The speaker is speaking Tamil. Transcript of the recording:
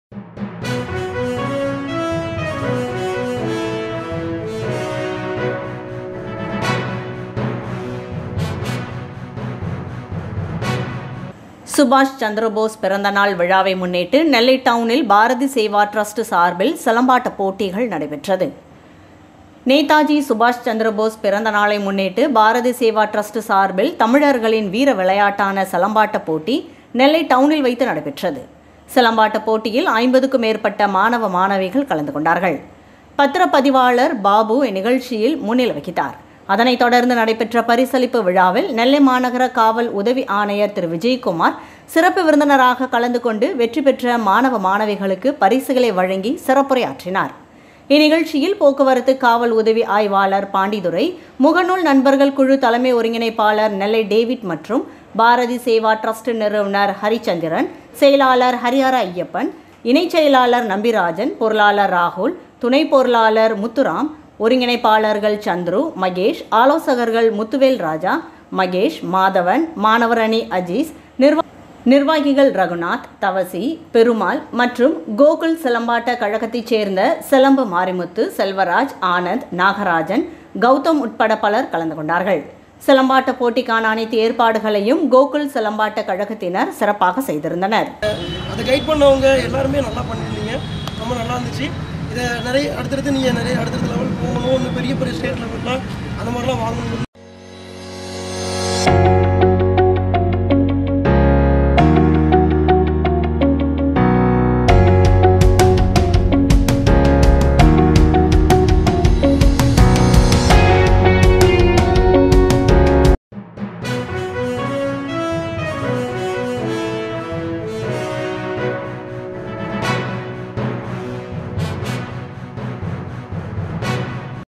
சுபாஷ் சந்திரபோஸ் பிறந்தநாள் விழாவை முன்னிட்டு நெல்லை டவுனில் பாரதி சேவா ட்ரஸ்ட் சார்பில் சிலம்பாட்ட போட்டிகள் நடைபெற்றது நேதாஜி சுபாஷ் சந்திரபோஸ் பிறந்த நாளை முன்னிட்டு பாரதி சேவா ட்ரஸ்ட் சார்பில் தமிழர்களின் வீர விளையாட்டான சிலம்பாட்ட போட்டி நெல்லை டவுனில் வைத்து நடைபெற்றது சிலம்பாட்ட போட்டியில் ஐம்பதுக்கும் மேற்பட்ட மாணவ மாணவிகள் கலந்து கொண்டார்கள் பத்திரப்பதிவாளர் பாபு இந்நிகழ்ச்சியில் முன்னிலை வகித்தார் அதனைத் தொடர்ந்து நடைபெற்ற பரிசளிப்பு விழாவில் நெல்லை மாநகர காவல் உதவி ஆணையர் திரு விஜயகுமார் சிறப்பு விருந்தினராக கலந்து கொண்டு வெற்றி பெற்ற மாணவ மாணவிகளுக்கு பரிசுகளை வழங்கி சிறப்புரையாற்றினார் இந்நிகழ்ச்சியில் போக்குவரத்து காவல் உதவி ஆய்வாளர் பாண்டிதுரை முகநூல் நண்பர்கள் குழு தலைமை ஒருங்கிணைப்பாளர் நெல்லை டேவிட் மற்றும் பாரதி சேவா ட்ரஸ்ட் நிறுவனர் ஹரிச்சந்திரன் செயலாளர் ஹரிஹர ஐயப்பன் இணைச் செயலாளர் நம்பிராஜன் பொருளாளர் ராகுல் துணை பொருளாளர் முத்துராம் ஒருங்கிணைப்பாளர்கள் சந்துரு மகேஷ் ஆலோசகர்கள் முத்துவேல் ராஜா மகேஷ் மாதவன் மாணவரணி அஜீஸ் நிர்வா நிர்வாகிகள் ரகுநாத் தவசி பெருமாள் மற்றும் கோகுல் சிலம்பாட்ட கழகத்தைச் சேர்ந்த சிலம்பு மாரிமுத்து செல்வராஜ் ஆனந்த் நாகராஜன் கௌதம் உட்பட பலர் கலந்து கொண்டார்கள் சிலம்பாட்ட போட்டிக்கான அனைத்து ஏற்பாடுகளையும் கோகுல் சிலம்பாட்ட கழகத்தினர் சிறப்பாக செய்திருந்தனர் அதை கைட் பண்ணவங்க எல்லாருமே நல்லா பண்ணியிருந்தீங்க ரொம்ப நல்லா இருந்துச்சு இதை நிறைய அடுத்தடுத்து நீங்கள் நிறைய அடுத்தடுத்த லெவல் போகணும் இன்னும் பெரிய பெரிய ஸ்டேட் லெவல்லாம் அந்த மாதிரிலாம் வாங்கணும்